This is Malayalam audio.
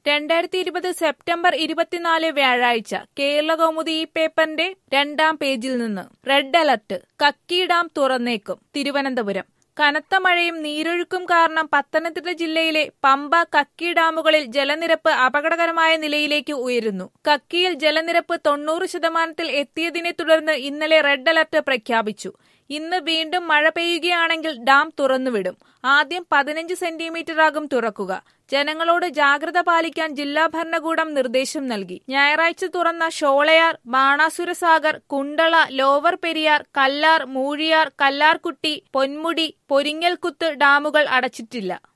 രണ്ടായിരത്തി ഇരുപത് സെപ്റ്റംബർ ഇരുപത്തിനാല് വ്യാഴാഴ്ച കേരളകൗമുദി ഈ പേപ്പറിന്റെ രണ്ടാം പേജിൽ നിന്ന് റെഡ് അലർട്ട് കക്കി ഡാം തുറന്നേക്കും തിരുവനന്തപുരം കനത്ത മഴയും നീരൊഴുക്കും കാരണം പത്തനംതിട്ട ജില്ലയിലെ പമ്പ കക്കി ഡാമുകളിൽ ജലനിരപ്പ് അപകടകരമായ നിലയിലേക്ക് ഉയരുന്നു കക്കിയിൽ ജലനിരപ്പ് തൊണ്ണൂറ് ശതമാനത്തിൽ എത്തിയതിനെ തുടർന്ന് ഇന്നലെ റെഡ് അലർട്ട് പ്രഖ്യാപിച്ചു ഇന്ന് വീണ്ടും മഴ പെയ്യുകയാണെങ്കിൽ ഡാം തുറന്നുവിടും ആദ്യം പതിനഞ്ച് സെന്റിമീറ്ററാകും തുറക്കുക ജനങ്ങളോട് ജാഗ്രത പാലിക്കാൻ ജില്ലാ ഭരണകൂടം നിർദ്ദേശം നൽകി ഞായറാഴ്ച തുറന്ന ഷോളയാർ ബാണാസുര സാഗർ കുണ്ടള ലോവർ പെരിയാർ കല്ലാർ മൂഴിയാർ കല്ലാർകുട്ടി പൊന്മുടി പൊരിങ്ങൽകുത്ത് ഡാമുകൾ അടച്ചിട്ടില്ല